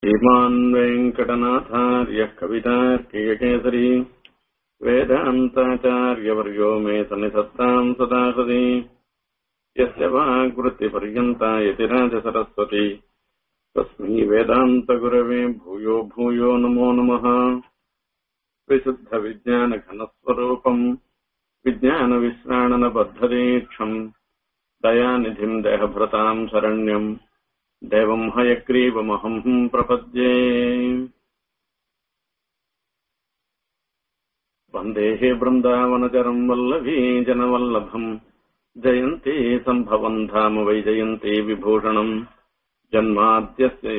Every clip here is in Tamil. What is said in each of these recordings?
श्रीमान् वेङ्कटनाथार्यः कवितार्कियकेसरी वेदान्ताचार्यवर्यो मे सन्निधत्ताम् सदा हृदि यस्य वाग्वृत्तिपर्यन्ता यतिराजसरस्वती तस्मै वेदान्तगुरवे भूयो भूयो नमो नमः विशुद्धविज्ञानघनस्वरूपम् विज्ञानविश्राणनबद्धदीक्षम् दयानिधिम् देहभृताम् शरण्यम् देवम् हयग्रीवमहम् प्रपद्ये वन्देः बृन्दावनचरम् वल्लभी जनवल्लभम् जयन्ती सम्भवम् धाम वै जयन्ती विभूषणम् जन्माद्यस्य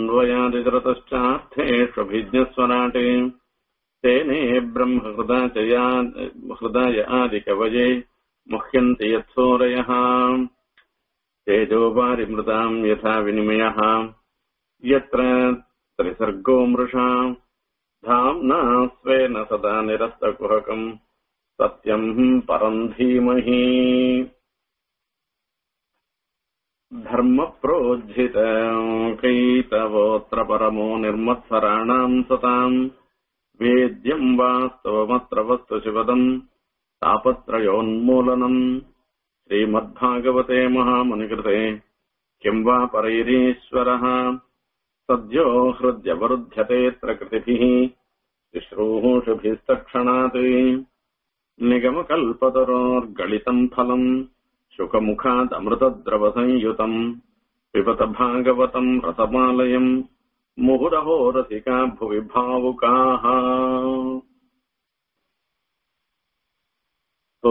यतोऽन्वयादितरतश्चार्थेष्वभिज्ञस्वराटे तेने ब्रह्महृदाचया हृदाय आदिकवये मुह्यन्ति यत्सोरयः तेजोवारिमृताम् यथा विनिमयः यत्र त्रिसर्गो मृषा धाम्ना स्वेन सदा निरस्तकुहकम् सत्यम् परम् धीमहि धर्मप्रोज्झितकैतवोऽत्र परमो निर्मत्सराणाम् सताम् वेद्यम् वास्तवमत्र वस्तु शिवदम् तापत्रयोन्मूलनम् श्रीमद्भागवते महामुनिकृते किम् वा परैरीश्वरः सद्यो हृद्यवरुध्यतेऽत्र कृतिभिः शुश्रूषुभिस्तक्षणात् निगमकल्पतरोर्गलितम् फलम् शुकमुखादमृतद्रवसंयुतम् पिबत भागवतम् रसमालयम् मुहुरहो रसिका भुवि भावुकाः तो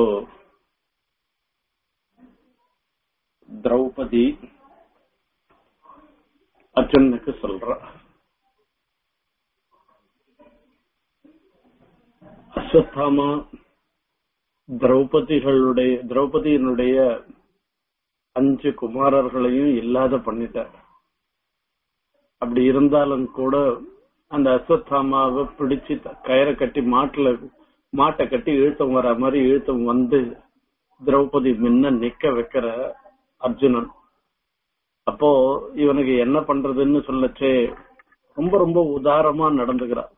திரௌபதி அர்ஜுனுக்கு சொல்ற அஸ்வத்தாமா திரௌபதிகளுடைய திரௌபதியினுடைய அஞ்சு குமாரர்களையும் இல்லாத பண்ணிட்டார் அப்படி இருந்தாலும் கூட அந்த அஸ்வத்தாமாவை பிடிச்சு கயிறை கட்டி மாட்டுல மாட்டை கட்டி இழுத்தம் வர மாதிரி இழுத்தம் வந்து திரௌபதி முன்ன நிக்க வைக்கிற அர்ஜுனன் அப்போ இவனுக்கு என்ன பண்றதுன்னு சொல்லச்சே ரொம்ப ரொம்ப உதாரமா நடந்துக்கிறான்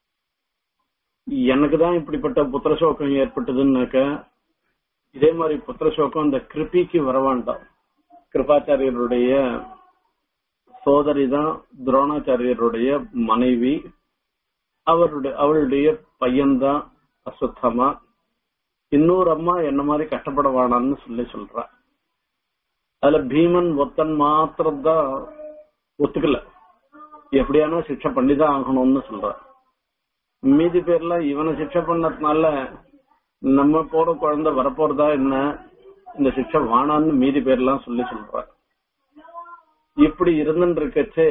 எனக்கு தான் இப்படிப்பட்ட புத்திரசோகம் ஏற்பட்டதுன்னாக்க இதே மாதிரி புத்திரசோகம் அந்த கிருபிக்கு வரவாண்டாம் கிருபாச்சாரியருடைய சோதரி தான் துரோணாச்சாரியருடைய மனைவி அவருடைய அவளுடைய பையன்தான் அஸ்வத்தமா இன்னொரு அம்மா என்ன மாதிரி கஷ்டப்பட வேணாம்னு சொல்லி சொல்றா அதுல பீமன் ஒத்தன் மாத்திரம் தான் ஒத்துக்கல எப்படியானா சிக்ஷை பண்ணிதான் ஆகணும்னு சொல்ற மீதி பேர்லாம் இவனை சிக்ஷை பண்ணதுனால நம்ம போற குழந்தை வரப்போறதா என்ன இந்த சிக்ஷை வானான்னு மீதி பேர்லாம் சொல்லி சொல்ற இப்படி இருந்துட்டு இருக்கச்சே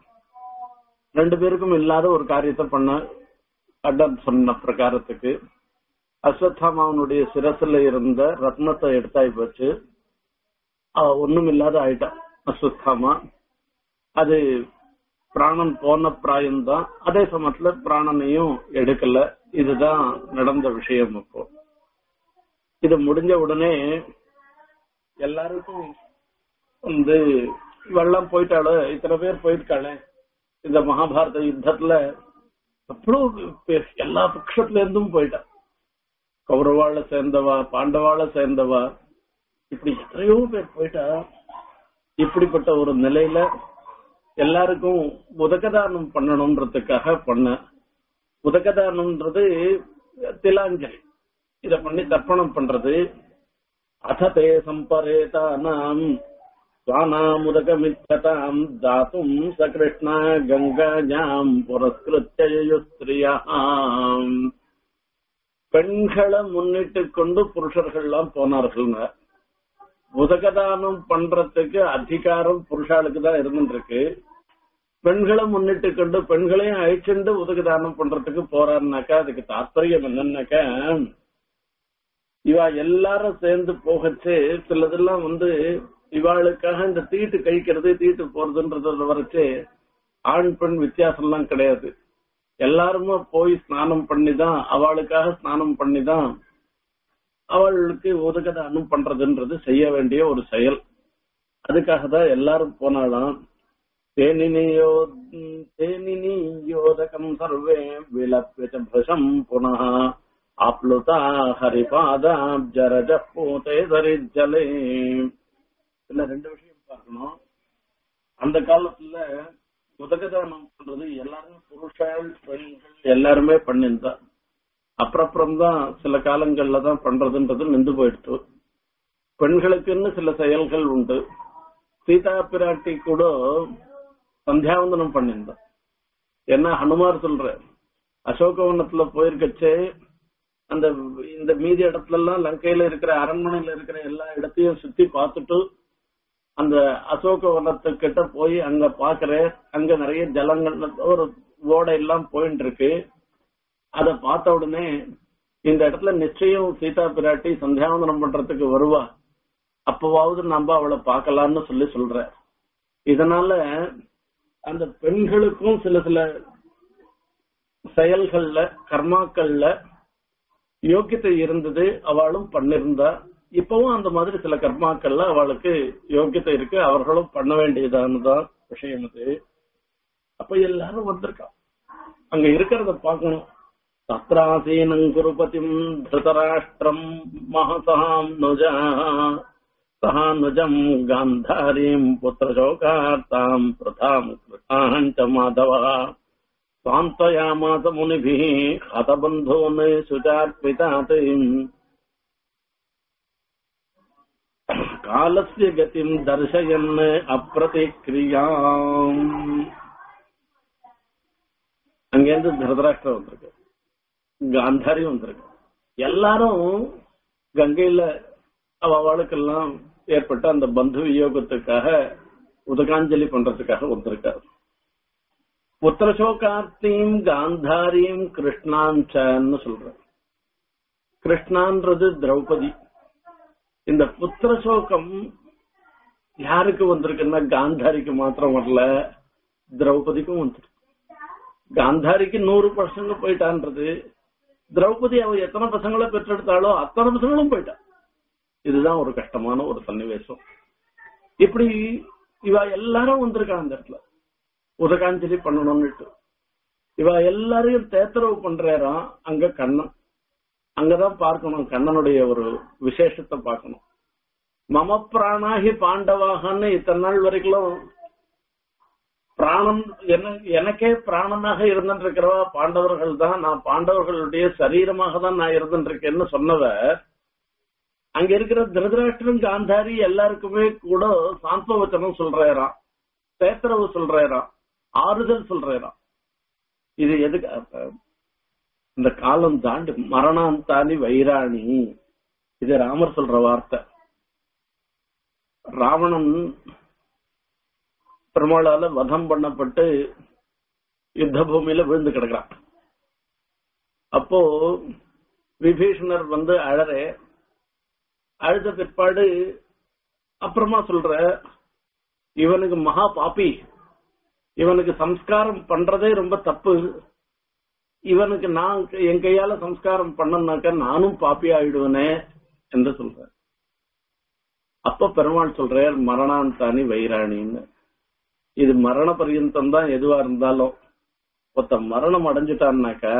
ரெண்டு பேருக்கும் இல்லாத ஒரு காரியத்தை பண்ண அட்டன் சொன்ன பிரகாரத்துக்கு அஸ்வத்தாமாவனுடைய சிரசுல இருந்த ரத்னத்தை எடுத்தாய் போச்சு ஒண்ணும் இல்லாத ஆயிட்டான் அஸ்வத்தாமா அது பிராணன் போன பிராயம்தான் அதே சமயத்துல பிராணனையும் எடுக்கல இதுதான் நடந்த விஷயம் அப்போ இது முடிஞ்ச உடனே எல்லாருக்கும் வந்து வெள்ளம் போயிட்டாளோ இத்தனை பேர் போயிருக்காளே இந்த மகாபாரத யுத்தத்துல அவ்வளவு எல்லா பட்சத்துல இருந்தும் போயிட்டா கௌரவாள சேர்ந்தவா பாண்டவாள சேர்ந்தவா இப்படி எத்தனையோ பேர் போயிட்டா இப்படிப்பட்ட ஒரு நிலையில எல்லாருக்கும் உதகதானம் பண்ணணும்ன்றதுக்காக பண்ண உதகதானம்ன்றது திலாஞ்சலி இத பண்ணி தர்ப்பணம் பண்றது அததே சம்பரேதானாம் स्वानामुदकमिच्छताम् दातुम् स कृष्णा गङ्गायाम् புரஸ்கிருத்திய ஸ்திரியாம் பெண்களை முன்னிட்டு கொண்டு புருஷர்கள்லாம் போனார்கள்ங்க உதகதானம் பண்றதுக்கு அதிகாரம் புருஷாளுக்கு தான் இருந்துருக்கு பெண்களை முன்னிட்டு கொண்டு பெண்களையும் அழிச்சுண்டு உதகதானம் பண்றதுக்கு போறாருனாக்கா அதுக்கு தாற்பயம் என்னன்னாக்கா இவா எல்லாரும் சேர்ந்து போகச்சு சிலதெல்லாம் வந்து இவாளுக்காக இந்த தீட்டு கழிக்கிறது தீட்டு போறதுன்றத வரைச்சு ஆண் பெண் வித்தியாசம் எல்லாம் கிடையாது எல்லாருமே போய் ஸ்நானம் பண்ணிதான் அவளுக்காக ஸ்நானம் பண்ணிதான் அவளுக்கு உதகதானம் பண்றதுன்றது செய்ய வேண்டிய ஒரு செயல் அதுக்காக தான் எல்லாரும் போனாலும் तेनिनियो तेनिनियोदकम् सर्वे विलप्य च भृशम् पुनः आप्लुता हरिपादाब्जरजः पूते दरिज्जले இதுல ரெண்டு விஷயம் பார்க்கணும் அந்த காலத்துல உதகதானம் பண்றது எல்லாரும் புருஷர்கள் பெண்கள் எல்லாருமே பண்ணிருந்தா அப்புறம் தான் சில காலங்கள்ல தான் பண்றதுன்றது நின்று போயிடுச்சு பெண்களுக்குன்னு சில செயல்கள் உண்டு சீதா பிராட்டி கூட சந்தியாவந்தனம் பண்ணிருந்தா என்ன ஹனுமார் சொல்ற அசோகவனத்துல போயிருக்கச்சே அந்த இந்த மீதி இடத்துல எல்லாம் லங்கையில இருக்கிற அரண்மனையில இருக்கிற எல்லா இடத்தையும் சுத்தி பார்த்துட்டு அந்த அசோக வனத்துக்கிட்ட போய் அங்க பாக்குற அங்க நிறைய ஜலங்கள் ஒரு ஓடை எல்லாம் போயிட்டு இருக்கு அத பார்த்த உடனே இந்த இடத்துல நிச்சயம் சீதா பிராட்டி சந்தியாவந்தனம் பண்றதுக்கு வருவா அப்பவாவது நம்ம அவளை பார்க்கலாம்னு சொல்லி சொல்ற இதனால அந்த பெண்களுக்கும் சில சில செயல்கள்ல கர்மாக்கள்ல யோக்கியத்தை இருந்தது அவளும் பண்ணிருந்தா இப்பவும் அந்த மாதிரி சில கர்மாக்கள்ல அவளுக்கு யோக்கியத்தை இருக்கு அவர்களும் பண்ண வேண்டியதானதான் விஷயம் அது அப்ப எல்லாரும் வந்திருக்கா அங்க இருக்கிறத பார்க்கணும் தத்ராசீனம் குருபதிம் திருதராஷ்டிரம் மகசாம் நுஜா சகானுஜம் காந்தாரீம் புத்திரசோகார்த்தாம் பிரதாம் கிருதாஞ்ச மாதவா சாந்தயாமாச முனிபிः हतबन्धून् सुचार्पितात् காலஸ்ய கதிம் தர்சயன் அப்பிரதிக்ரியாம் அங்கேருந்து திருதராஷ்டிரம் வந்திருக்கு காந்தாரி வந்திருக்கு எல்லாரும் கங்கையில அவ அவளுக்கெல்லாம் ஏற்பட்ட அந்த பந்து வியோகத்துக்காக உதகாஞ்சலி பண்றதுக்காக வந்திருக்காரு புத்திரசோகார்த்தியும் காந்தாரியும் கிருஷ்ணாஞ்சன்னு சொல்ற கிருஷ்ணான்றது திரௌபதி இந்த புத்திரசோகம் யாருக்கு வந்திருக்குன்னா காந்தாரிக்கு மாத்திரம் வரல திரௌபதிக்கும் வந்துருக்கு காந்தாரிக்கு நூறு பசங்க போயிட்டான்றது திரௌபதி அவ எத்தனை பசங்களை பெற்றெடுத்தாலோ அத்தனை பசங்களும் போயிட்டா இதுதான் ஒரு கஷ்டமான ஒரு சன்னிவேசம் இப்படி இவ எல்லாரும் வந்திருக்காங்க அந்த இடத்துல உதகாஞ்சலி பண்ணணும்னுட்டு இவ எல்லாரையும் தேத்தரவு பண்றாராம் அங்க கண்ணன் அங்கதான் பார்க்கணும் கண்ணனுடைய ஒரு விசேஷத்தை பார்க்கணும் மம பிராணாகி பாண்டவாகன்னு இத்தனை நாள் வரைக்கும் பிராணம் எனக்கே பிராணனாக இருந்துட்டு இருக்கிறவா பாண்டவர்கள் தான் நான் பாண்டவர்களுடைய சரீரமாக தான் நான் இருந்துட்டு இருக்கேன்னு சொன்னவர் அங்க இருக்கிற திருதராஷ்டிரம் காந்தாரி எல்லாருக்குமே கூட சாந்தவச்சனம் சொல்றாராம் தேத்தரவு சொல்றாராம் ஆறுதல் சொல்றாராம் இது எதுக்கு இந்த காலம் தாண்டி மரணம் தாண்டி வைராணி இது ராமர் சொல்ற வார்த்தை ராவணன் பெருமாளால வதம் பண்ணப்பட்டு யுத்த பூமியில விழுந்து கிடக்குறான் அப்போ விபீஷணர் வந்து அழற அழுத பிற்பாடு அப்புறமா சொல்ற இவனுக்கு மகா பாப்பி இவனுக்கு சம்ஸ்காரம் பண்றதே ரொம்ப தப்பு இவனுக்கு நான் என் கையால சம்ஸ்காரம் பண்ணனாக்க நானும் பாப்பி ஆயிடுவனே என்று சொல்ற அப்ப பெருமாள் சொல்றார் மரணாந்தானி வைராணின்னு இது மரண பர்யந்தம் தான் எதுவா இருந்தாலும் ஒருத்த மரணம் அடைஞ்சிட்டான்னாக்கா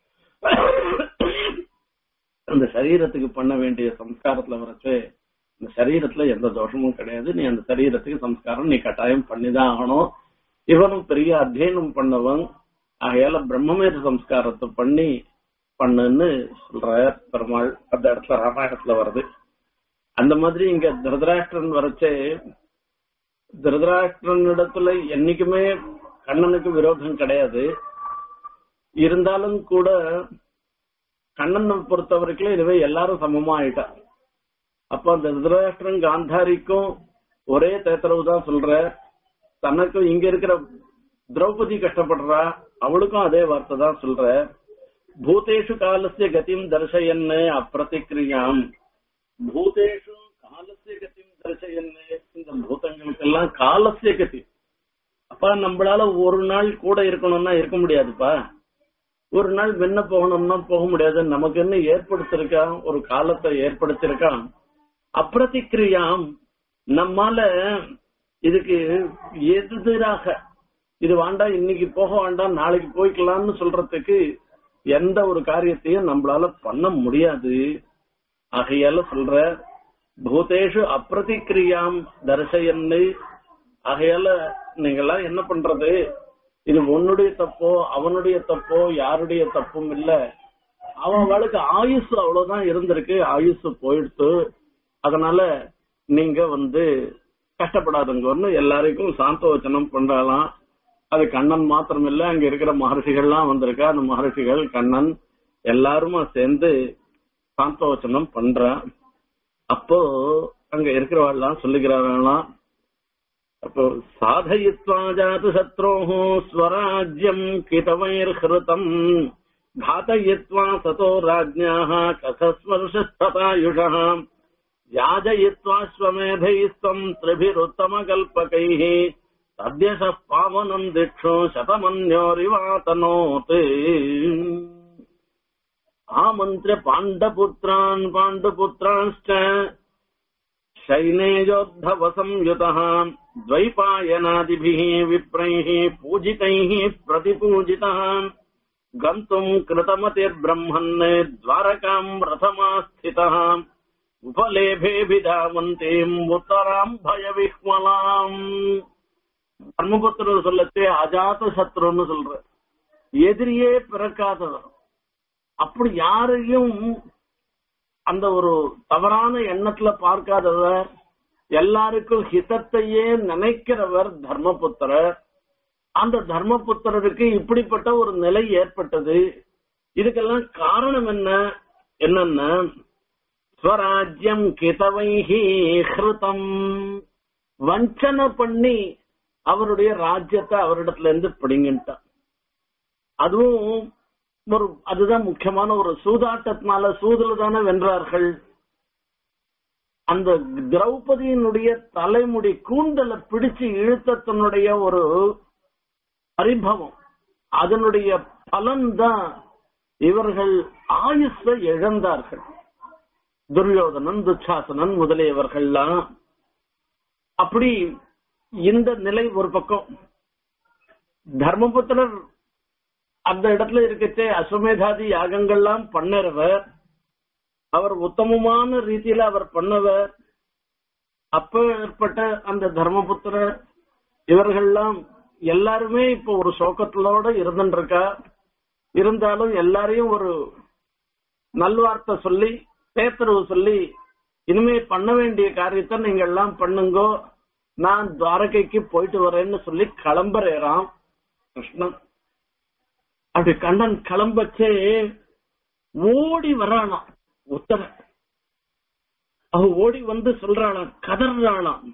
அந்த சரீரத்துக்கு பண்ண வேண்டிய சம்ஸ்காரத்துல வரச்சு இந்த சரீரத்துல எந்த தோஷமும் கிடையாது நீ அந்த சரீரத்துக்கு சம்ஸ்காரம் நீ கட்டாயம் பண்ணிதான் ஆகணும் இவனும் பெரிய அத்தியனம் பண்ணவன் ஆகையால பிரம்மமேத சம்ஸ்காரத்தை பண்ணி பண்ணுன்னு சொல்ற பெருமாள் அந்த இடத்துல ராமாயணத்துல வருது அந்த மாதிரி இங்க திருதராஷ்டிரன் வரச்சே திருதராஷ்டிரன் இடத்துல என்னைக்குமே கண்ணனுக்கு விரோதம் கிடையாது இருந்தாலும் கூட கண்ணனை பொறுத்த வரைக்கும் இதுவே எல்லாரும் சமமா ஆயிட்டா அப்ப அந்த திருதராஷ்டிரன் காந்தாரிக்கும் ஒரே தேத்தரவு தான் சொல்ற தனக்கும் இங்க இருக்கிற திரௌபதி கஷ்டப்படுறா அவளுக்கும் அதே வார்த்தை தான் சொல்ற பூதேஷு காலசிய கதிம் தர்சயன்னு அப்பிரதிக்கிரியாம் பூதேஷு காலசிய கதிம் தர்சயன்னு இந்த பூதங்களுக்கெல்லாம் காலசிய கதி அப்பா நம்மளால ஒரு நாள் கூட இருக்கணும்னா இருக்க முடியாதுப்பா ஒரு நாள் வெண்ண போகணும்னா போக முடியாது நமக்கு என்ன ஏற்படுத்திருக்கான் ஒரு காலத்தை ஏற்படுத்திருக்கான் அப்பிரதிக்கிரியாம் நம்மால இதுக்கு எதிராக இது வேண்டாம் இன்னைக்கு போக வேண்டாம் நாளைக்கு போய்க்கலாம்னு சொல்றதுக்கு எந்த ஒரு காரியத்தையும் நம்மளால பண்ண முடியாது ஆகையால சொல்ற பூதேஷு அப்பிரதிக்கிரியாம் தரிசையன்னு ஆகையால நீங்கெல்லாம் என்ன பண்றது இது உன்னுடைய தப்போ அவனுடைய தப்போ யாருடைய தப்பும் இல்ல அவன் அவளுக்கு ஆயுசு அவ்வளவுதான் இருந்திருக்கு ஆயுசு போயிடுத்து அதனால நீங்க வந்து கஷ்டப்படாதுங்கன்னு எல்லாருக்கும் சாந்தவச்சனம் பண்றாலாம் அது கண்ணன் மாத்திரம் இல்ல அங்க இருக்கிற மகர்ஷிகள்லாம் வந்திருக்கா அந்த மகர்ஷிகள் கண்ணன் எல்லாருமா சேர்ந்து சாந்தவச்சனம் பண்றா அப்போ அங்க இருக்கிறவாள்லாம் சொல்லுகிறாங்களாம் அப்போ சாதயித்வா ஜாது சத்ரோஹோ ஸ்வராஜ்யம் கிதவைர்ஹிருதம் घातयित्वा सतो राज्ञाः कथस्पर्शस्ततायुषः याजयित्वाश्वमेधैस्त्वम् त्रिभिरुत्तमकल्पकैः सद्यशः पावनम् दिक्षु शतमन्योरिवातनोत् आमन्त्र्य पाण्डपुत्रान् पाण्डुपुत्रांश्च शैनेयोद्धवसंयुतः द्वैपायनादिभिः विप्रैः पूजितैः प्रतिपूजितः गन्तुम् कृतमतिर्ब्रह्मन् द्वारकाम् रथमास्थितः उपलेभेभिधावन्तीम् उत्तराम् भयविह्वलाम् தர்மபுத்திரர் சொல்லச்சே அஜாத சத்ருன்னு சொல்ற எதிரியே பிறக்காதவர் அப்படி யாரையும் அந்த ஒரு தவறான எண்ணத்துல பார்க்காதவர் எல்லாருக்கும் ஹிதத்தையே நினைக்கிறவர் தர்மபுத்திரர் அந்த தர்மபுத்திரருக்கு இப்படிப்பட்ட ஒரு நிலை ஏற்பட்டது இதுக்கெல்லாம் காரணம் என்ன என்னன்னா ஸ்வராஜ்யம் கிதவைஹி ஹிருதம் வஞ்சனை பண்ணி அவருடைய ராஜ்யத்தை அவரிடத்துல இருந்து பிடிங்கிட்டான் அதுவும் ஒரு அதுதான் முக்கியமான ஒரு சூதாட்டத்தினால சூதுல தானே வென்றார்கள் அந்த திரௌபதியினுடைய தலைமுடி கூந்தலை பிடிச்சு இழுத்த தன்னுடைய ஒரு பரிபவம் அதனுடைய பலன் தான் இவர்கள் ஆயுஷை இழந்தார்கள் துரியோதனன் துச்சாசனன் முதலியவர்கள்லாம் அப்படி இந்த நிலை ஒரு பக்கம் தர்மபுத்திரர் அந்த இடத்துல இருக்கச்சே அஸ்வமேதாதி யாகங்கள்லாம் பண்ணறவர் அவர் உத்தமமான ரீதியில அவர் பண்ணவர் அப்ப ஏற்பட்ட அந்த தர்மபுத்திரர் இவர்கள்லாம் எல்லாருமே இப்ப ஒரு சோகத்திலோட இருந்துருக்கா இருந்தாலும் எல்லாரையும் ஒரு நல்வார்த்தை சொல்லி பேத்தரவு சொல்லி இனிமே பண்ண வேண்டிய காரியத்தை நீங்க எல்லாம் பண்ணுங்கோ நான் துவாரகைக்கு போயிட்டு வரேன்னு சொல்லி கிளம்புறேறான் கிருஷ்ணன் அப்படி கண்ணன் கிளம்பச்சே ஓடி வரானாம் உத்தர அவ ஓடி வந்து சொல்றாளாம் கதறாளாம்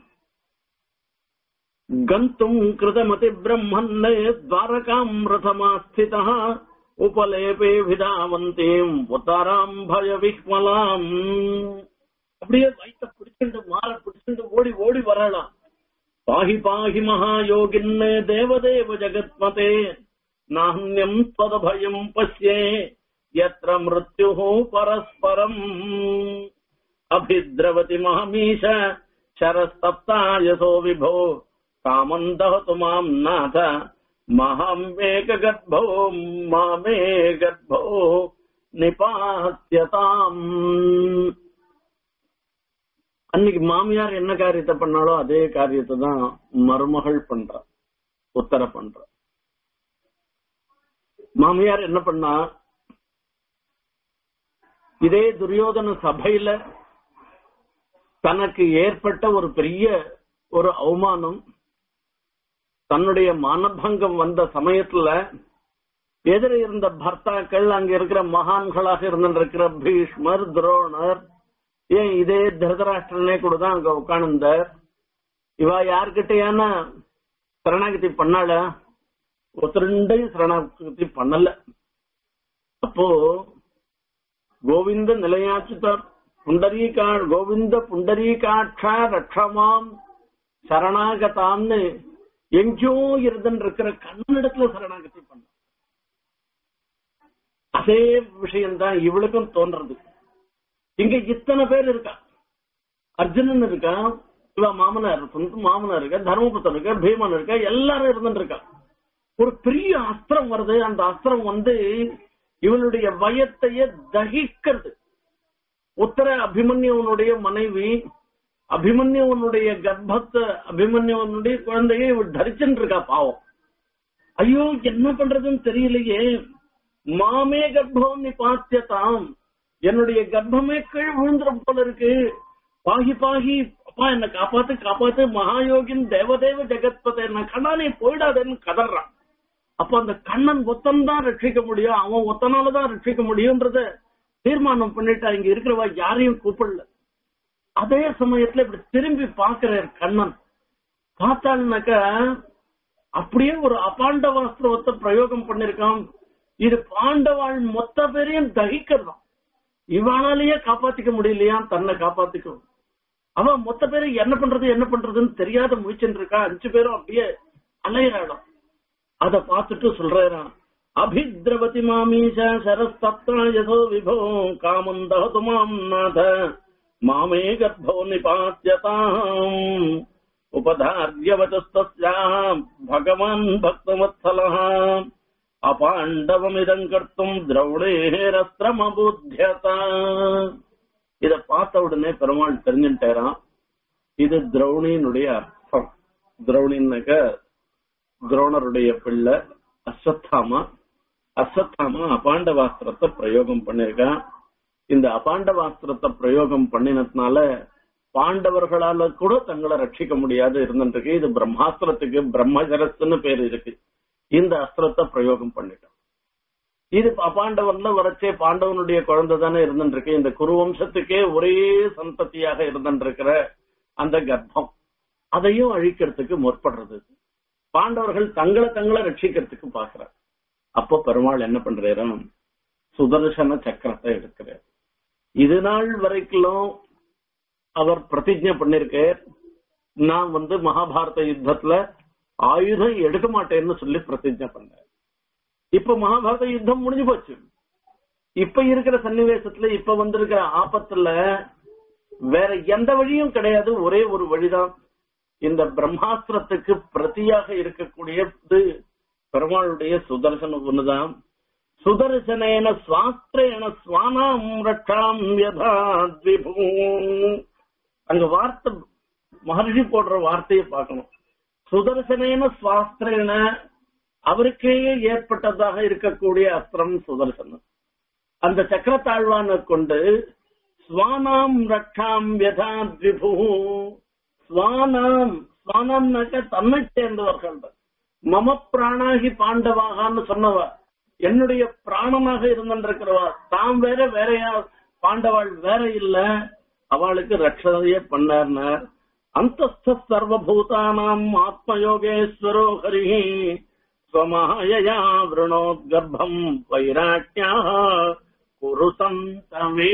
கந்தும் கிருதமதி பிரம்மன் துவாரகாம் ரதமாஸ்திதா உபலேபே விதாவந்தேம் உத்தராம் பய விஹ்மலாம் அப்படியே வயிற்ற பிடிச்சுண்டு மாற பிடிச்சுண்டு ஓடி ஓடி வரலாம் பாஹி பாஹி மகாயோகின் தேவதேவ ஜகத்மதே நாஹ்யம் பயம் பசியே यत्र मृत्युः परस्परम् अभिद्रवति मामीश शरस्तप्ता यथो विभो कामम् दहतु माम् नाथ महामेकगर्भो मामे गर्भो நிபாத்தியதாம் அன்னைக்கு மாமியார் என்ன காரியத்தை பண்ணாலோ அதே காரியத்தை தான் மருமகள் பண்றா உத்தர பண்ற மாமியார் என்ன பண்ணா இதே துரியோதன சபையில தனக்கு ஏற்பட்ட ஒரு பெரிய ஒரு அவமானம் தன்னுடைய மானபங்கம் வந்த சமயத்துல எதிர இருந்த பர்த்தாக்கள் அங்க இருக்கிற மகான்களாக இருந்திருக்கிற பீஷ்மர் துரோணர் ஏன் இதே திருதராஷ்டிரனே கூட தான் அங்க உட்கார்ந்தார் இவ யார்கிட்டயான சரணாகதி பண்ணால ஒருத்தருண்டையும் சரணாகதி பண்ணல அப்போ கோவிந்த நிலையாச்சுதர் புண்டரீகா கோவிந்த புண்டரீகாட்சா ரக்ஷமாம் சரணாகதாம்னு எங்கேயோ இருந்துன்னு இருக்கிற கண்ணனிடத்துல சரணாகதி பண்ண அதே விஷயம்தான் இவளுக்கும் தோன்றது இங்க இத்தனை பேர் இருக்கா அர்ஜுனன் இருக்கான் இவ மாமனார் சொந்த மாமனார் இருக்கா தர்மபுத்தர் இருக்கா பீமன் இருக்கா எல்லாரும் இருந்துட்டு இருக்கா ஒரு பெரிய அஸ்திரம் வருது அந்த அஸ்திரம் வந்து இவனுடைய வயத்தையே தகிக்கிறது உத்தர அபிமன்யுவனுடைய மனைவி அபிமன்யுவனுடைய கர்ப்பத்தை அபிமன்யுவனுடைய குழந்தையை இவள் தரிச்சுட்டு இருக்கா பாவம் ஐயோ என்ன பண்றதுன்னு தெரியலையே மாமே கர்ப்பம் நீ பாத்தியதாம் என்னுடைய கர்ப்பமே கீழ் விழுந்துரும் போல இருக்கு பாகி பாகி அப்பா என்ன காப்பாத்து காப்பாத்து மகாயோகின் தேவதேவ ஜெகத்பதை என்ன கண்ணா நீ போயிடாதேன்னு கதறான் அப்ப அந்த கண்ணன் ஒத்தன் தான் ரட்சிக்க முடியும் அவன் ஒத்தனாலதான் ரட்சிக்க முடியும்ன்றத தீர்மானம் பண்ணிட்டா இங்க இருக்கிறவா யாரையும் கூப்பிடல அதே சமயத்துல இப்படி திரும்பி பாக்குறார் கண்ணன் பார்த்தாள்னாக்க அப்படியே ஒரு அபாண்டவாஸ்திரவத்தை பிரயோகம் பண்ணிருக்கான் இது பாண்டவாள் மொத்த பேரையும் தகிக்கிறதாம் இவனாலேயே காப்பாத்திக்க முடியலையா தன்னை காப்பாத்திக்கும் அவன் மொத்த பேரும் என்ன பண்றது என்ன பண்றதுன்னு தெரியாத முயற்சின்னு இருக்கா அஞ்சு பேரும் அப்படியே அலையிறாளாம் அத பார்த்துட்டு சொல்றான் அபித்ரவதி மாமீஷ சரஸ்தப்தா யசோ விபோ காமம் தகது மாம் நாத மாமே கர்ப்போ நிபாத்தியதாம் உபதார்யவச்சஸ்தஸ்யாம் பகவான் பக்தவத்சலः அபாண்டவமிதம் கர்த்தும் திரௌடேரஸ்திரமபுத்தியதா இத பார்த்த உடனே பெருமாள் தெரிஞ்சுட்டாராம் இது திரௌணியினுடைய அர்த்தம் திரௌணின்னாக்க துரோணருடைய பிள்ளை அஸ்வத்தாமா அஸ்வத்தாமா அபாண்டவாஸ்திரத்தை பிரயோகம் பண்ணிருக்கான் இந்த அபாண்டவாஸ்திரத்தை பிரயோகம் பண்ணினதுனால பாண்டவர்களால கூட தங்களை ரட்சிக்க முடியாது இருந்துருக்கு இது பிரம்மாஸ்திரத்துக்கு பிரம்மசரஸ்ன்னு பேர் இருக்கு இந்த அஸ்திரத்தை பிரயோகம் பண்ணிட்டான் இது அபாண்டவர்ல வரச்சே பாண்டவனுடைய குழந்தை தானே இருந்துருக்கு இந்த குருவம்சத்துக்கே ஒரே சந்ததியாக இருந்துருக்கிற அந்த கர்ப்பம் அதையும் அழிக்கிறதுக்கு முற்படுறது பாண்டவர்கள் தங்களை தங்களை ரட்சிக்கிறதுக்கு பாக்குறார் அப்போ பெருமாள் என்ன பண்றாரு சுதர்சன சக்கரத்தை எடுக்கிறார் இது நாள் வரைக்கும் அவர் பிரதிஜை பண்ணிருக்கார் நான் வந்து மகாபாரத யுத்தத்துல ஆயுதம் எடுக்க மாட்டேன்னு சொல்லி பிரதிஜை பண்ணார் இப்ப மகாபாரத யுத்தம் முடிஞ்சு போச்சு இப்ப இருக்கிற சன்னிவேசத்துல இப்ப வந்திருக்கிற ஆபத்துல வேற எந்த வழியும் கிடையாது ஒரே ஒரு வழிதான் இந்த பிரம்மாஸ்திரத்துக்கு பிரதியாக இருக்கக்கூடியது பெருமாளுடைய சுதர்சன ஒண்ணுதான் சுதர்சனேன சுவாஸ்திரேன ஸ்வானாம் ரட்சாம் யதா த்விபூ அங்க வார்த்தை மகர்ஷி போடுற வார்த்தையை பார்க்கணும் சுதர்சனேன சுவாஸ்திரேன அவருக்கே ஏற்பட்டதாக இருக்கக்கூடிய அஸ்திரம் சுதர்சனம் அந்த சக்கரத்தாழ்வானை கொண்டு ஸ்வானாம் ரட்சாம் யதா த்விபூ ஸ்வானாம் ஸ்வானாம்னாக்க தன்னை சேர்ந்தவர்கள் மம பிராணாகி பாண்டவாகான்னு சொன்னவ என்னுடைய பிராணமாக இருந்திருக்கிறவா தாம் வேற வேறையா பாண்டவாள் வேற இல்ல அவளுக்கு ரட்சதையே பண்ணார்னார் அந்தஸ்த சர்வபூதானாம் ஆத்மயோகேஸ்வரோ ஹரி ஸ்வமாயயா விருணோத்கர்ப்பம் வைராட்யா குரு சந்தவே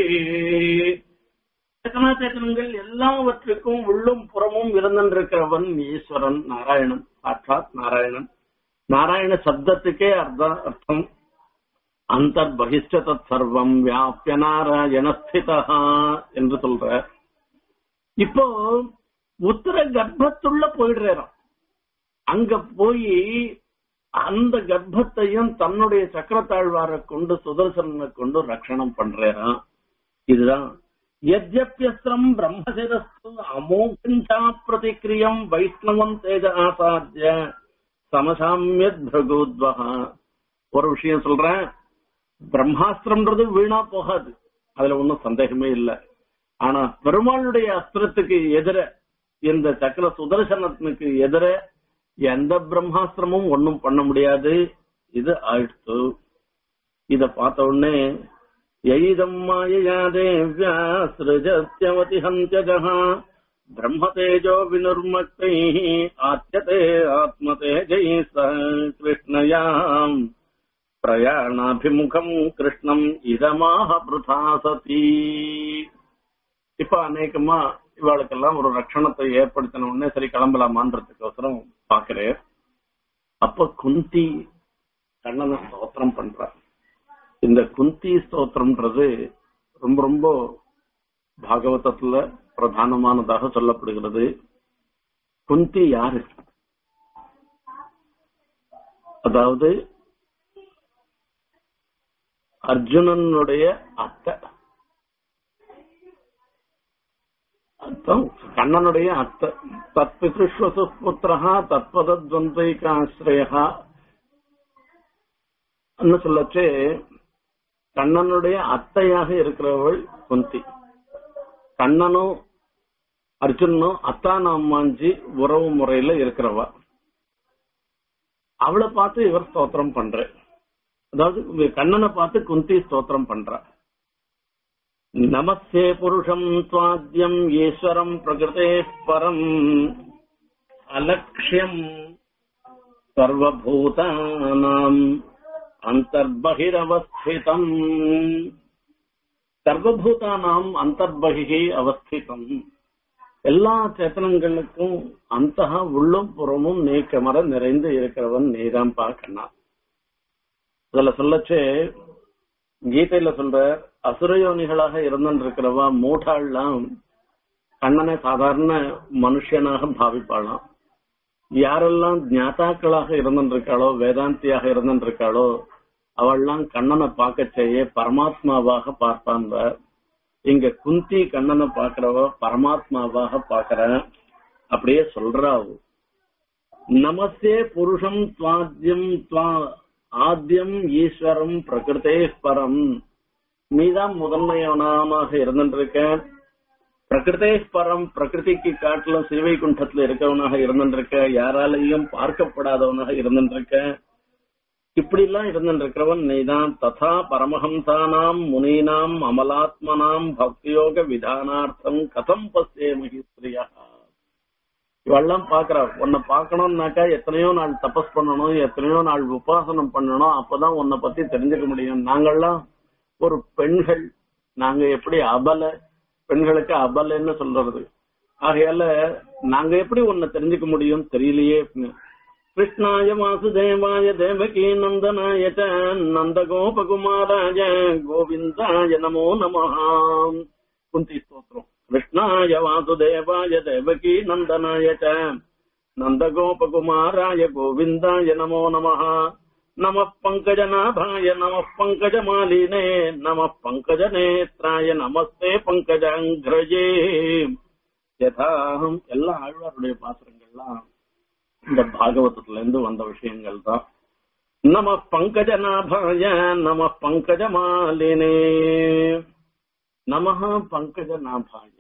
சேத்தனங்கள் எல்லாவற்றுக்கும் உள்ளும் புறமும் இருந்திருக்கிறவன் ஈஸ்வரன் நாராயணன் சாட்சாத் நாராயணன் நாராயண சப்தத்துக்கே அர்த்தம் அர்த்தம் அந்தர் பகிஷ்ட தத் சர்வம் வியாபிய நாராயணஸ்திதா என்று சொல்ற இப்போ உத்தர கர்ப்பத்துள்ள போயிடுறாராம் அங்க போய் அந்த கர்ப்பத்தையும் தன்னுடைய சக்கரத்தாழ்வாரை கொண்டு சுதர்சனை கொண்டு ரட்சணம் பண்றாராம் இதுதான் यद्यप्यस्त्रम् ब्रह्मशिरस्तु अमोघञ्चा प्रतिक्रियम् வைஷ்ணவம் தேஜ ஆசாத்திய சமசாமியத் பிரகோத்வஹ ஒரு விஷயம் சொல்றேன் பிரம்மாஸ்திரம்ன்றது வீணா போகாது அதுல ஒன்னும் சந்தேகமே இல்லை ஆனா பெருமாளுடைய அஸ்திரத்துக்கு எதிர இந்த சக்கர சுதர்சனத்துக்கு எதிர எந்த பிரம்மாஸ்திரமும் ஒன்னும் பண்ண முடியாது இது ஆயிடுத்து இத பார்த்த உடனே यैदम् मायया देव्या सृजत्यवति हन्त्यजः ब्रह्मतेजो विनिर्मक्तैः आत्यते आत्मतेजैः सह कृष्णयाम् பிரயாணாபிமுகம் கிருஷ்ணம் இதமாக பிருதா சதி இப்ப அநேகமா இவாளுக்கெல்லாம் ஒரு ரட்சணத்தை ஏற்படுத்தின உடனே சரி கிளம்பலாமான்றதுக்கோசரம் பாக்குறேன் அப்ப குந்தி கண்ணனை ஸ்தோத்திரம் பண்றார் இந்த குந்தி ஸ்தோத்திரம்ன்றது ரொம்ப ரொம்ப பாகவதத்துல பிரதானமானதாக சொல்லப்படுகிறது குந்தி யாரு அதாவது அர்ஜுனனுடைய அத்தை அர்த்தம் கண்ணனுடைய அத்தை தத்பித்ருஷ்வசு புத்திரஹா தத்பதத்வந்தைகாசிரயா சொல்லச்சு கண்ணனுடைய அத்தையாக இருக்கிறவள் குந்தி கண்ணனும் அர்ஜுனனும் அத்தான அம்மாஞ்சி உறவு முறையில இருக்கிறவா அவளை பார்த்து இவர் ஸ்தோத்திரம் பண்ற அதாவது கண்ணனை பார்த்து குந்தி ஸ்தோத்திரம் பண்றா நமஸ்தே புருஷம் துவாத்யம் ஈஸ்வரம் பிரகிருதே பரம் அலட்சியம் சர்வபூதானாம் அந்தர்பகிரவஸ்திதம் சர்வபூதானாம் அந்தர்பகி அவஸ்திதம் எல்லா சேத்தனங்களுக்கும் அந்த உள்ளும் புறமும் நீக்கமர நிறைந்து இருக்கிறவன் நீதான் பார்க்கணும் அதுல சொல்லச்சு கீதையில சொல்ற அசுரயோனிகளாக இருந்திருக்கிறவா மூட்டாள்லாம் கண்ணனை சாதாரண மனுஷனாக பாவிப்பாளாம் யாரெல்லாம் ஞாதாக்களாக இருந்திருக்காளோ வேதாந்தியாக இருந்திருக்காளோ அவள்லாம் கண்ணனை பார்க்க செய்ய பரமாத்மாவாக பார்ப்பாங்க இங்க குந்தி கண்ணனை பாக்குறவ பரமாத்மாவாக பாக்குற அப்படியே சொல்றாவு நமஸ்தே புருஷம் துவாத்யம் துவா ஆத்யம் ஈஸ்வரம் பிரகிருதே பரம் நீதான் முதன்மையானமாக இருந்துருக்க பிரகிருதே பரம் பிரகிருதிக்கு காட்டிலும் சிறுவை குண்டத்துல இருக்கவனாக இருந்துருக்க யாராலையும் பார்க்கப்படாதவனாக இருந்துருக்க இப்படி எல்லாம் இருந்திருக்கிறவன் நீதான் ததா பரமஹம்சானாம் முனீனாம் அமலாத்மனாம் பக்தியோக விதானார்த்தம் கதம் பசே மகிஸ்திரியா இவெல்லாம் பாக்குறா உன்னை பாக்கணும்னாக்கா எத்தனையோ நாள் தபஸ் பண்ணணும் எத்தனையோ நாள் உபாசனம் பண்ணணும் அப்பதான் உன்னை பத்தி தெரிஞ்சுக்க முடியும் நாங்கெல்லாம் ஒரு பெண்கள் நாங்க எப்படி அபல பெண்களுக்கு அபலன்னு சொல்றது ஆகையால நாங்க எப்படி உன்னை தெரிஞ்சுக்க முடியும் தெரியலையே கிருஷ்ணாய வாசுதேவாய தேவகி நந்தனாய ச நந்தகோபகுமாராய கோவிந்தாய நமோ நமஹாம் குந்தி ஸ்தோத்திரம் கிருஷ்ணாய வாசுதேவாய தேவகி நந்தனாய ச நந்தகோபகுமாராய கோவிந்தாய நமோ நமஹ நம பங்கஜநாபாய நம பங்கஜமாலினே நம பங்கஜநேத்ராய நமஸ்தே பங்கஜாங்கிரஜே யதாஹம் எல்லா ஆழ்வாருடைய பாத்திரங்கள்லாம் இந்த பாகவதத்துல இருந்து வந்த விஷயங்கள் தான் நம பங்கஜநாபாய நம பங்கஜமாலினே நமஹ பங்கஜநாபாய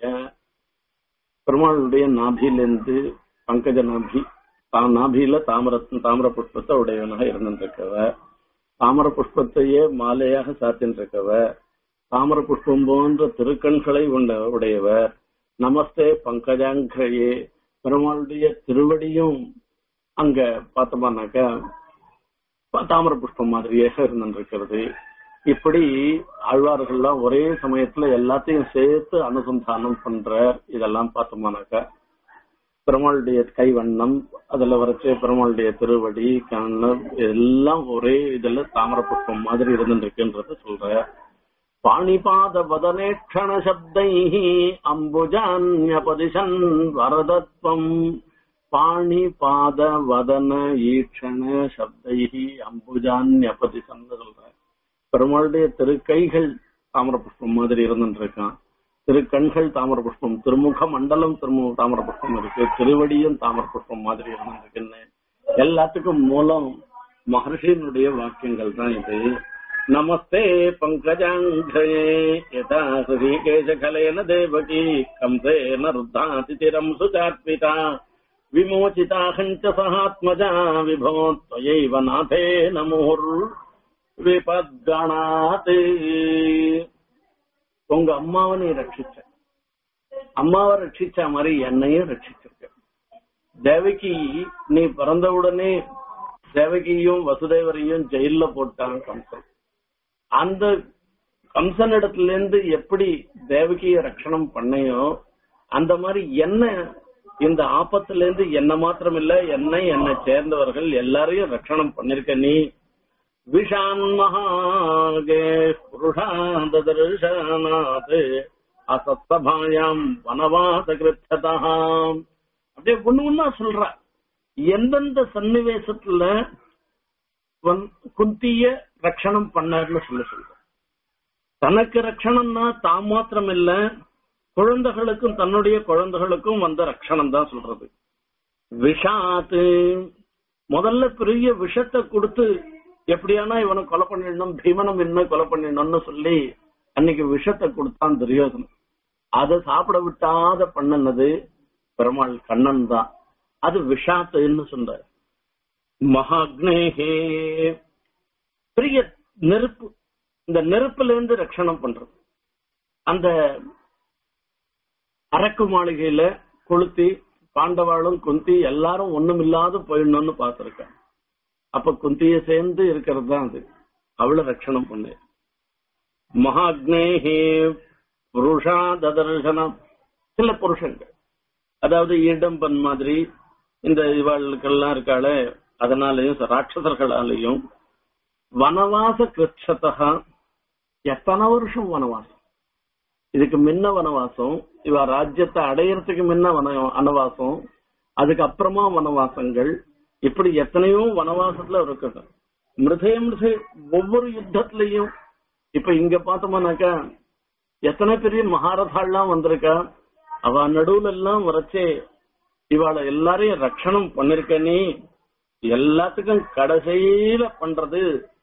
பெருமாளுடைய நாபிலிருந்து பங்கஜ நாபி தான் நாபியில தாமர தாமர புஷ்பத்தை உடையவனாக இருந்திருக்கவ தாமர புஷ்பத்தையே மாலையாக சாத்தின்றிருக்கவ தாமர புஷ்பம் போன்ற திருக்கண்களை உண்ட உடையவர் நமஸ்தே பங்கஜாங்கிரையே பெருமாளுடைய திருவடியும் அங்க பார்த்தோம்னாக்கா தாமர புஷ்பம் மாதிரியாக இருந்திருக்கிறது இப்படி ஆழ்வார்கள்லாம் ஒரே சமயத்துல எல்லாத்தையும் சேர்த்து அனுசந்தானம் பண்ற இதெல்லாம் பார்த்தோம்னாக்கா பெருமாளுடைய கைவண்ணம் அதுல வரைச்சு பெருமாளுடைய திருவடி கண்ணம் எல்லாம் ஒரே இதுல தாமர புஷ்பம் மாதிரி இருந்துருக்குன்றத சொல்ற பாணிபாத வதனேக்ஷண சப்தை அம்புஜான்யபதிசன் வரதத்வம் பாணிபாத வதன ஈக்ஷண சப்தை அம்புஜான்யபதிசன் சொல்ற பெருமாளுடைய திருக்கைகள் தாமர புஷ்பம் மாதிரி இருந்துருக்கான் திருக்கண்கள் தாமர புஷ்பம் திருமுக மண்டலம் திருமு தாமர புஷ்பம் இருக்கு திருவடியும் தாமர புஷ்பம் மாதிரி இருந்துருக்குன்னு எல்லாத்துக்கும் மூலம் மகர்ஷியினுடைய வாக்கியங்கள் தான் இது நமஸ்தே பங்கஜாங்கயே யதா ஸ்ரீகேசகலேன தேவகி கம்சேன ருத்தாதி திரம் சுச்சாத்மிதா விமோச்சிதாஹஞ்ச சகாத்மஜா விபோ त्वयैव நாதே நமோர் விபத்கணாத் உங்க அம்மாவை நீ ரட்சிச்ச அம்மாவை ரட்சிச்ச மாதிரி என்னையும் ரட்சிச்சிருக்க தேவகி நீ பிறந்தவுடனே தேவகியும் வசுதேவரையும் ஜெயில போட்டான் கம்சன் அந்த கம்சனிடத்துல இருந்து எப்படி தேவகிய ரட்சணம் பண்ணையோ அந்த மாதிரி என்ன இந்த ஆபத்துல இருந்து என்ன மாத்திரம் இல்ல என்னை என்னை சேர்ந்தவர்கள் எல்லாரையும் ரட்சணம் பண்ணிருக்க நீ விஷான் மகாகே புருஷாந்தர்ஷனாத் அசத்தபாயாம் வனவாச கிருத்ததாம் அப்படியே ஒண்ணு ஒண்ணா சொல்ற எந்தெந்த சன்னிவேசத்துல வந்- குந்திய ரட்சணம் பண்ணார்னு சொல்லி சொல்றோம் தனக்கு ரட்சணம்னா தான் மாத்திரம் இல்ல குழந்தைகளுக்கும் தன்னுடைய குழந்தைகளுக்கும் வந்த ரட்சணம் தான் சொல்றது விஷாத்து முதல்ல பெரிய விஷத்தை கொடுத்து எப்படியானா இவனை கொலை பண்ணிடணும் பீமனம் என்ன கொலை பண்ணிடணும்னு சொல்லி அன்னைக்கு விஷத்தை கொடுத்தான் துரியோதனன் அதை சாப்பிட விட்டாத பண்ணுனது பெருமாள் கண்ணன் தான் அது விஷாத்துன்னு சொல்ற மகாக்னேகே பெரிய நெருப்பு இந்த நெருப்புல இருந்து ரட்சணம் பண்றது அந்த அரக்கு மாளிகையில கொளுத்தி பாண்டவாளும் குந்தி எல்லாரும் ஒண்ணுமில்லாத போயிடணும்னு பார்த்திருக்காங்க அப்ப குந்திய சேர்ந்து இருக்கிறது தான் அது அவளை ரட்சணம் பண்ணு மகாக்னேஹே புருஷா ததர்சனம் சில புருஷங்கள் அதாவது இடம்பன் மாதிரி இந்த இவாளுக்கெல்லாம் இருக்காளே அதனாலையும் ராட்சசர்களாலையும் வனவாச கிருட்சதா எத்தனை வருஷம் வனவாசம் இதுக்கு முன்ன வனவாசம் இவ ராஜ்யத்தை அடையறதுக்கு முன்ன வன வனவாசம் அதுக்கு அப்புறமா வனவாசங்கள் இப்படி எத்தனையோ வனவாசத்துல இருக்குது மிருதே மிருதே ஒவ்வொரு யுத்தத்திலையும் இப்ப இங்க பார்த்தோம்னாக்கா எத்தனை பெரிய மகாரதாள்லாம் வந்திருக்கா அவ நடுவுல எல்லாம் வரைச்சே இவாள எல்லாரையும் ரட்சணம் பண்ணிருக்க நீ எல்லாத்துக்கும் கடைசியில பண்றது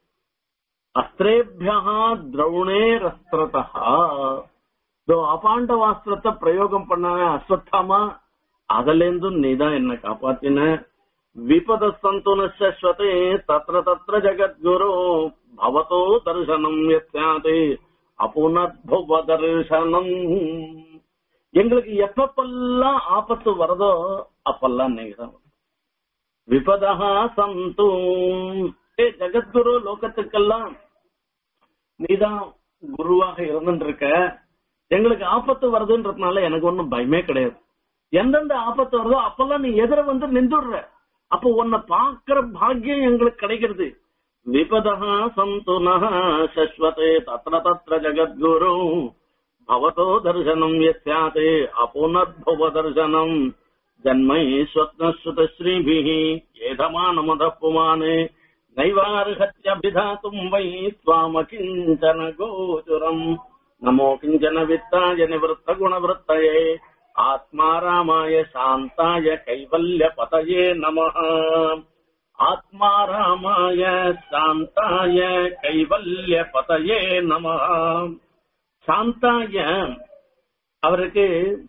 அஸ்திரேபியா திரௌணேரஸ்திரதா இதோ அபாண்டவாஸ்திரத்தை பிரயோகம் பண்ண அஸ்வத்தாமா அதுல இருந்தும் நீதான் என்ன காப்பாத்தின விபத சந்துனஸ்வதே தத்ர தத்ர ஜகத்குரு பவதோ தரிசனம் யத்யாதே அபுனர்புவ தரிசனம் எங்களுக்கு எப்பப்பெல்லாம் ஆபத்து வருதோ அப்பெல்லாம் நீங்க தான் விபதா சந்து ஏ ஜெகத்குரு லோகத்துக்கெல்லாம் நீதான் குருவாக இருந்துட்டு இருக்க எங்களுக்கு ஆபத்து வருதுன்றதுனால எனக்கு ஒண்ணும் பயமே கிடையாது எந்தெந்த ஆபத்து வருதோ அப்பெல்லாம் நீ எதிர வந்து நின்றுடுற அப்போ உன்னை பாக்குற பாக்கியம் எங்களுக்கு கிடைக்கிறது விபதா சந்து நः சஸ்வதே தத்ர தத்ர ஜகத்குரு பவதோ தர்சனம் யஸ்யாதே அபுனர்புவ தர்சனம் ஜன்மை ஸ்வப்னஸ்ருதஸ்ரீபிः ஏதமானமதः புமானே நைவார்ஹத்யபிதாத்தும் வை त्वामकिञ्चन गोचुरम् नमो किञ्चन वित्ताय निवृत्तगुणवृत्तये आत्मा रामाय शान्ताय कैवल्यपतये नमः आत्मा रामाय शान्ताय कैवल्यपतये नमः சாந்தாய அவருக்கு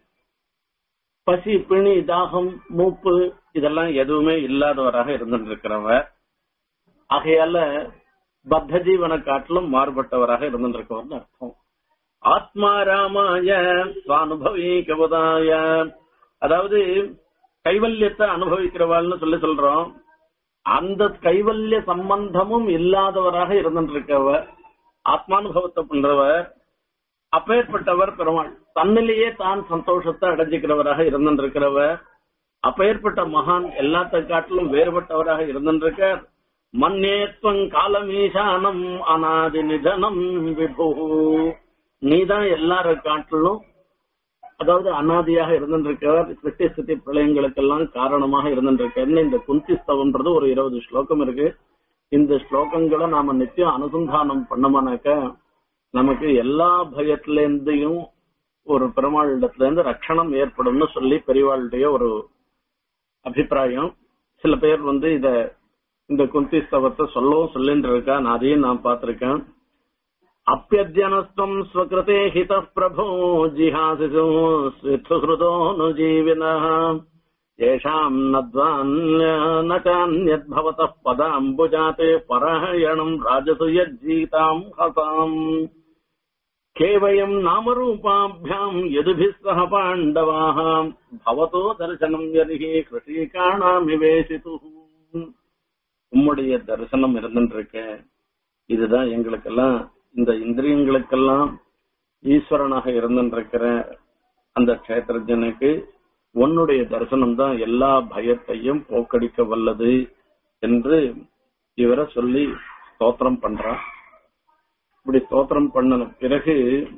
பசி பிணி தாகம் மூப்பு இதெல்லாம் எதுவுமே இல்லாதவராக இருந்துட்டு இருக்கிறவர் ஆகையால பத்த ஜீவனை காட்டிலும் மாறுபட்டவராக இருந்திருக்கவர்னு அர்த்தம் ஆத்மா ராமாய சுவானுபவி கபதாய அதாவது கைவல்யத்தை அனுபவிக்கிறவாள்னு சொல்லி சொல்றோம் அந்த கைவல்ய சம்பந்தமும் இல்லாதவராக இருந்திருக்கவர் ஆத்மானுபவத்தை பண்றவர் அப்பேற்பட்டவர் பெருமாள் தன்னிலேயே தான் சந்தோஷத்தை அடைஞ்சுக்கிறவராக இருந்திருக்கிறவர் அப்பேற்பட்ட மகான் எல்லாத்த காட்டிலும் வேறுபட்டவராக இருந்திருக்கார் மன்னேத்வம் காலமீசானம் அநாதி நிதனம் விபு நீதான் எல்லார காட்டிலும் அதாவது அனாதியாக இருந்திருக்கிறார் சிருஷ்டி ஸ்திதி பிரளயங்களுக்கெல்லாம் காரணமாக இருந்திருக்காருன்னு இந்த குந்தி ஸ்தவம்ன்றது ஒரு இருபது ஸ்லோகம் இருக்கு இந்த ஸ்லோகங்களை நாம நித்தியம் அனுசந்தானம் பண்ணோம்னாக்க நமக்கு எல்லா பயத்துல இருந்தையும் ஒரு பெருமாளிடத்துல இருந்து ரட்சணம் ஏற்படும்னு சொல்லி பெரியவாளுடைய ஒரு அபிப்பிராயம் சில பேர் வந்து இத இந்த குந்தி ஸ்தவத்தை சொல்லவும் சொல்லிட்டு இருக்கா நான் அதையும் நான் பார்த்திருக்கேன் அப்பியஜனஸ்தம் ஸ்வகிருதே ஹித பிரபோ ஜிஹாசிசு ஸ்வித்சுஹృதோனுஜீவின येषाम् न चान्यद्भवतः पदाम्बुजाते परहयणम् राजसु यज्जीताम् हसाम् केवयम् नामरूपाभ्याम् यदुभिः सह पाण्डवाः भवतो தரிசனம் यर्हि கிருஷிகாணாமிவேசித்து உம்முடைய தரிசனம் இருந்துருக்க இதுதான் எங்களுக்கெல்லாம் இந்த இந்திரியங்களுக்கெல்லாம் ஈஸ்வரனாக இருந்துருக்கிற அந்த கஷேத்திரஜனுக்கு உன்னுடைய தரிசனம் தான் எல்லா பயத்தையும் போக்கடிக்க வல்லது என்று இவரை சொல்லி ஸ்தோத்திரம் பண்றான் இப்படி ஸ்தோத்திரம் பண்ணன பிறகு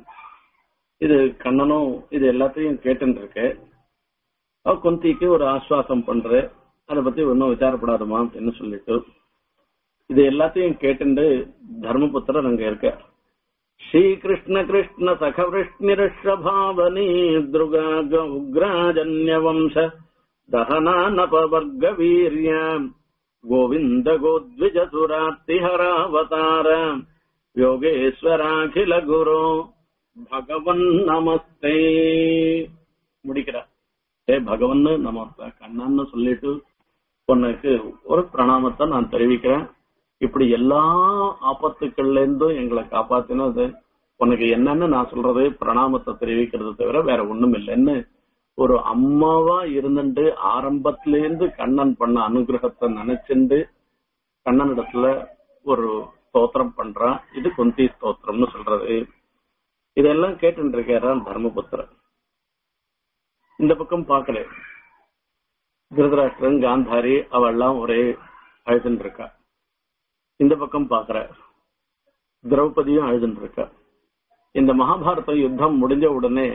இது கண்ணனும் இது எல்லாத்தையும் கேட்டுட்டு இருக்கு அவ குந்திக்கு ஒரு ஆஸ்வாசம் பண்ற அதை பத்தி ஒன்னும் விசாரப்படாதுமா அப்படின்னு சொல்லிட்டு இது எல்லாத்தையும் கேட்டுண்டு தர்மபுத்திரர் அங்க இருக்க ஸ்ரீகிருஷ்ண கிருஷ்ண சகவிருஷ்ணிரஷபாவனி துருகா உக்ராஜன்யவம்ச தகனானபவர்க வீரிய கோவிந்த கோத்விஜ சுராத்திஹராவதார யோகேஸ்வராகில குரு பகவன் நமஸ்தே முடிக்கிறார் ஏ பகவன் நமஸ்தே கண்ணன்னு சொல்லிட்டு உனக்கு ஒரு பிரணாமத்தை நான் தெரிவிக்கிறேன் இப்படி எல்லா ஆபத்துக்கள்ல இருந்தும் எங்களை காப்பாத்தினது உனக்கு என்னன்னு நான் சொல்றது பிரணாமத்தை தெரிவிக்கிறது தவிர வேற ஒண்ணும் இல்லைன்னு ஒரு அம்மாவா இருந்துட்டு ஆரம்பத்துல இருந்து கண்ணன் பண்ண அனுகிரகத்தை நினைச்சுண்டு கண்ணனிடத்துல ஒரு ஸ்தோத்திரம் பண்றான் இது குந்தி ஸ்தோத்திரம்னு சொல்றது இதெல்லாம் கேட்டு இருக்காரான் தர்மபுத்திரன் இந்த பக்கம் பாக்கல திருதராஷ்டிரன் காந்தாரி அவெல்லாம் ஒரே அழுதுன்னு இருக்கா இந்த பக்கம் பாக்குற திரௌபதியும் அழுதுன்னு இருக்கா இந்த மகாபாரத யுத்தம் முடிஞ்ச உடனே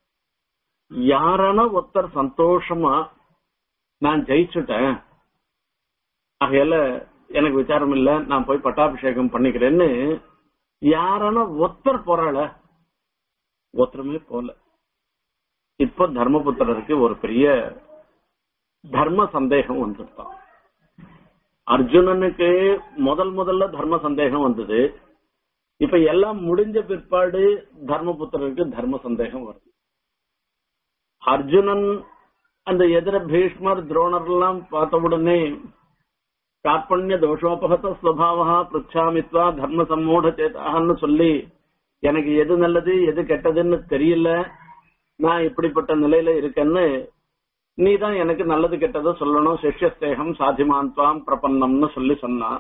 யாரான ஒருத்தர் சந்தோஷமா நான் ஜெயிச்சுட்டேன் ஆகையால எனக்கு விசாரம் இல்ல நான் போய் பட்டாபிஷேகம் பண்ணிக்கிறேன்னு யாரான ஒருத்தர் போறாள ஒருத்தருமே போல இப்ப தர்மபுத்திரருக்கு ஒரு பெரிய தர்ம சந்தேகம் வந்துட்டான் அர்ஜுனனுக்கு முதல் முதல்ல தர்ம சந்தேகம் வந்தது இப்ப எல்லாம் முடிஞ்ச பிற்பாடு தர்மபுத்திரருக்கு தர்ம சந்தேகம் வருது அர்ஜுனன் அந்த எதிர பீஷ்மர் துரோணர் எல்லாம் பார்த்த உடனே கார்பண்ய தோஷோபகத ஸ்வபாவா பிரிச்சாமித்வா தர்ம சம்மூட சேதான்னு சொல்லி எனக்கு எது நல்லது எது கெட்டதுன்னு தெரியல நான் இப்படிப்பட்ட நிலையில இருக்கேன்னு நீ தான் எனக்கு நல்லது கெட்டதை சொல்லணும் சிஷ்யஸ்தேகம் சாதிமான்துவாம் பிரபன்னம்னு சொல்லி சொன்னான்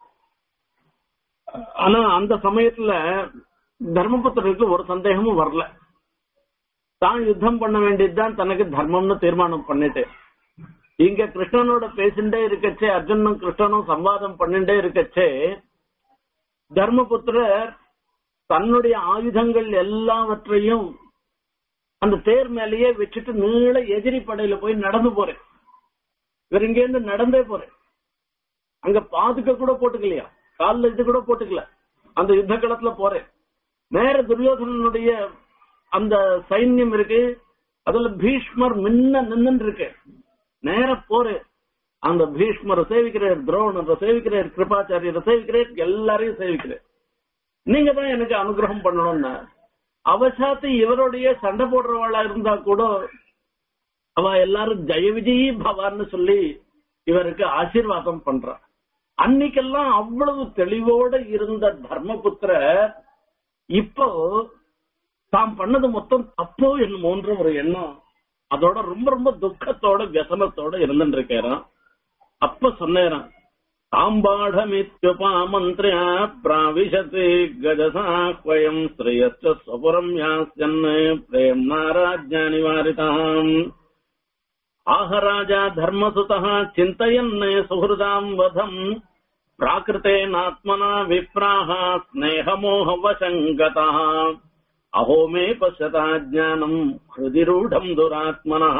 ஆனா அந்த சமயத்துல தர்மபுத்திரருக்கு ஒரு சந்தேகமும் வரல தான் யுத்தம் பண்ண வேண்டியதுதான் தனக்கு தர்மம்னு தீர்மானம் பண்ணிட்டு இங்க கிருஷ்ணனோட பேசிண்டே இருக்கச்சே அர்ஜுனும் கிருஷ்ணனும் சம்வாதம் பண்ணிட்டே இருக்கச்சே தர்மபுத்திரர் தன்னுடைய ஆயுதங்கள் எல்லாவற்றையும் அந்த தேர் மேலேயே வச்சுட்டு நீள எதிரி படையில போய் நடந்து போறேன் இவர் இங்க இருந்து நடந்தே போறேன் அங்க பாதுக்க கூட போட்டுக்கலையா காலில் இது கூட போட்டுக்கல அந்த யுத்த களத்துல போறேன் நேர துரியோதனனுடைய அந்த சைன்யம் இருக்கு அதுல பீஷ்மர் முன்ன நின்னு இருக்கு நேர போறேன் அந்த பீஷ்மரை சேவிக்கிறார் துரோணரை சேவிக்கிறார் கிருபாச்சாரியரை சேவிக்கிறார் எல்லாரையும் சேவிக்கிறார் நீங்க தான் எனக்கு அனுகிரகம் பண்ணணும்னா அவசாத்து இவருடைய சண்டை போடுறவாளா இருந்தா கூட அவ எல்லாரும் ஜெய விஜயி பவான்னு சொல்லி இவருக்கு ஆசீர்வாதம் பண்றா அன்னைக்கெல்லாம் அவ்வளவு தெளிவோட இருந்த தர்மபுத்திர இப்போ தாம் பண்ணது மொத்தம் தப்போ என்னமோன்ற ஒரு எண்ணம் அதோட ரொம்ப ரொம்ப துக்கத்தோட வியசனத்தோட இருந்துட்டு இருக்கிறான் அப்ப சொன்னேன் தாம்பாடமித்யுபாமந்திரியா பிராவிசத்து கஜசாஹ்வயம் ஸ்ரேயஸ்ச ஸ்வபுரம் யாஸ்யன் பிரேம்னா ராஜ்யா நிவாரிதாம் ஆஹ ராஜா தர்மசுதः சிந்தயன் சுஹൃதாம் வதம் प्राकृतेनात्मना विप्राः स्नेहमोहवशङ्गतः अहो मे पश्यता ज्ञानम् हृदि रूढम् दुरात्मनः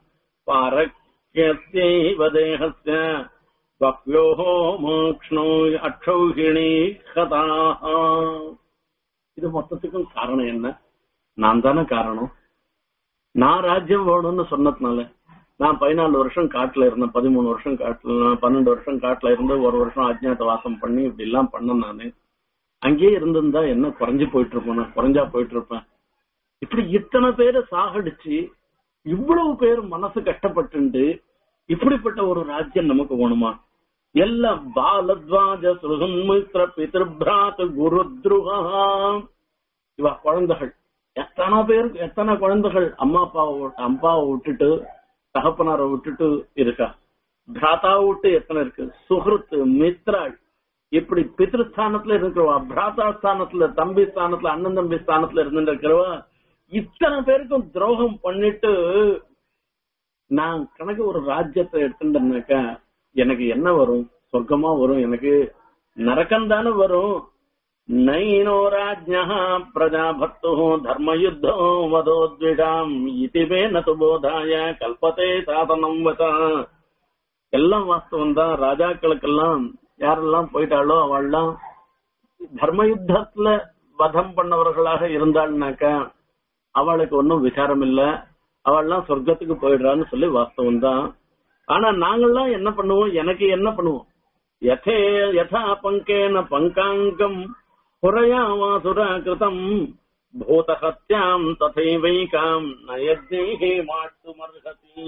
पारक्यस्यैव देहस्य बह्व्योः मोक्ष्णो அக்ஷௌகிணி கதாः இது மொத்தத்துக்கும் காரணம் என்ன நான் தானே காரணம் நான் ராஜ்யம் வேணும்னு சொன்னதுனால நான் பதினாலு வருஷம் காட்டுல இருந்தேன் பதிமூணு வருஷம் காட்டுல பன்னெண்டு வருஷம் காட்டுல இருந்து ஒரு வருஷம் அஜ்ஞாத வாசம் பண்ணி இப்படி எல்லாம் பண்ணேன் நானு அங்கேயே இருந்திருந்தா என்ன குறைஞ்சு போயிட்டு இருப்பேன் நான் குறைஞ்சா போயிட்டு இருப்பேன் இப்படி இத்தனை பேரை சாகடிச்சு இவ்வளவு பேர் மனசு கஷ்டப்பட்டு இப்படிப்பட்ட ஒரு ராஜ்யம் நமக்கு வேணுமா எல்லாம் பாலத்வாஜ சுருகன்மித்ர பிதிர்பிராத் குருத்ருகா இவ குழந்தைகள் எத்தனை பேர் எத்தனை குழந்தைகள் அம்மா அப்பாவை அப்பாவை விட்டுட்டு தகப்பனாரை விட்டுட்டு இருக்கா பிராத்தா விட்டு எத்தனை இருக்கு சுஹൃத் மித்ராள் இப்படி பித்ருஸ்தானத்துல இருக்கிறவா பிராத்தா ஸ்தானத்துல தம்பி ஸ்தானத்துல அண்ணன் தம்பி ஸ்தானத்துல இருந்துட்டு இருக்கிறவா இத்தனை பேருக்கும் துரோகம் பண்ணிட்டு நான் கணக்கு ஒரு ராஜ்யத்தை எடுத்துட்டேன்னாக்கா எனக்கு என்ன வரும் சொர்க்கமா வரும் எனக்கு நரக்கம் தானே வரும் நைனோ ராஜ்யா பிரஜாபக்து தர்மயுத்தோ வதோத்விஷாம் இதிமே நது போதாய கல்பத்தே சாதனம் வசா எல்லாம் வாஸ்தவம் தான் ராஜாக்களுக்கெல்லாம் யாரெல்லாம் போயிட்டாளோ அவள்லாம் தர்ம யுத்தத்துல வதம் பண்ணவர்களாக இருந்தாள்னாக்கா அவளுக்கு ஒன்னும் விசாரம் இல்ல அவள்லாம் சொர்க்கத்துக்கு போயிடுறான்னு சொல்லி வாஸ்தவம் தான் ஆனா நாங்கெல்லாம் என்ன பண்ணுவோம் எனக்கு என்ன பண்ணுவோம் யதே யதா பங்கேன பங்காங்கம் புறையா வாசுரா கிருதம் பூதஹத்யாம் ததைவைகாம் நயத்னேஹே மாட்டு மர்ஹதி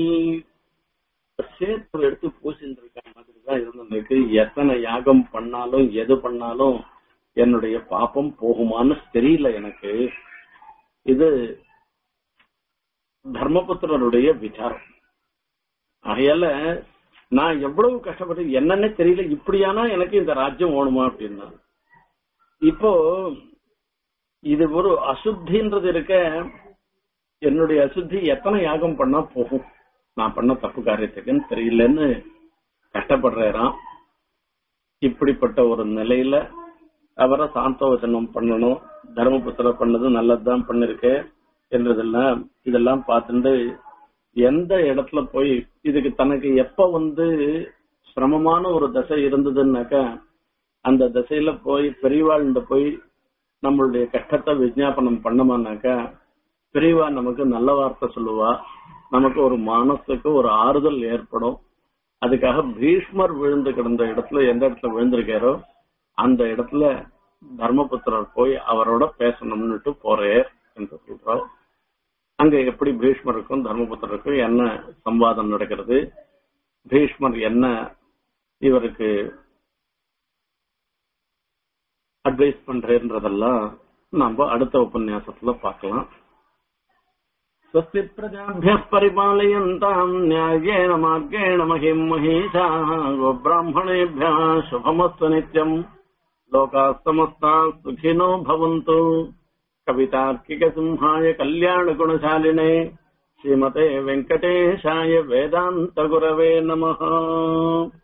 சேத்து எடுத்து பூசிட்டு இருக்க மாதிரி தான் இருந்திருக்கு எத்தனை யாகம் பண்ணாலும் எது பண்ணாலும் என்னுடைய பாப்பம் போகுமான்னு தெரியல எனக்கு இது தர்மபுத்திரருடைய விசாரம் ஆகையால நான் எவ்வளவு கஷ்டப்பட்டு என்னன்னே தெரியல இப்படியானா எனக்கு இந்த ராஜ்யம் ஓணுமா அப்படின்னா இப்போ இது ஒரு அசுத்தின்றது இருக்க என்னுடைய அசுத்தி எத்தனை யாகம் பண்ணா போகும் நான் பண்ண தப்பு காரியத்துக்குன்னு தெரியலன்னு கஷ்டப்படுறாராம் இப்படிப்பட்ட ஒரு நிலையில அவரை சாந்தவசனம் பண்ணணும் தர்மபுத்திர பண்ணது நல்லதுதான் பண்ணிருக்கேன் என்றதெல்லாம் இதெல்லாம் பார்த்துட்டு எந்த இடத்துல போய் இதுக்கு தனக்கு எப்ப வந்து சிரமமான ஒரு தசை இருந்ததுன்னாக்கா அந்த திசையில போய் பெரியவாழ்ந்த போய் நம்மளுடைய கஷ்டத்தை விஜாபனம் பண்ணமானாக்கா பெரியவா நமக்கு நல்ல வார்த்தை சொல்லுவா நமக்கு ஒரு மனசுக்கு ஒரு ஆறுதல் ஏற்படும் அதுக்காக பீஷ்மர் விழுந்து கிடந்த இடத்துல எந்த இடத்துல விழுந்திருக்காரோ அந்த இடத்துல தர்மபுத்திரர் போய் அவரோட பேசணும்னுட்டு போறேன் என்று சொல்றார் அங்க எப்படி பீஷ்மருக்கும் தர்மபுத்திரருக்கும் என்ன சம்வாதம் நடக்கிறது பீஷ்மர் என்ன இவருக்கு அட்வைஸ் பண்றேன்றதெல்லாம் நம்ம அடுத்த உபன்யாசத்துல பார்க்கலாம் स्वस्ति प्रजाभ्यः परिपालयन्ताम् न्याय्येन मार्गेण महिम् महिषाः गोब्राह्मणेभ्यः शुभमस्तु नित्यम् लोकाः समस्ताः सुखिनो भवन्तु कवितार्किकसिंहाय कल्याणगुणशालिने श्रीमते वेङ्कटेशाय वेदान्तगुरवे नमः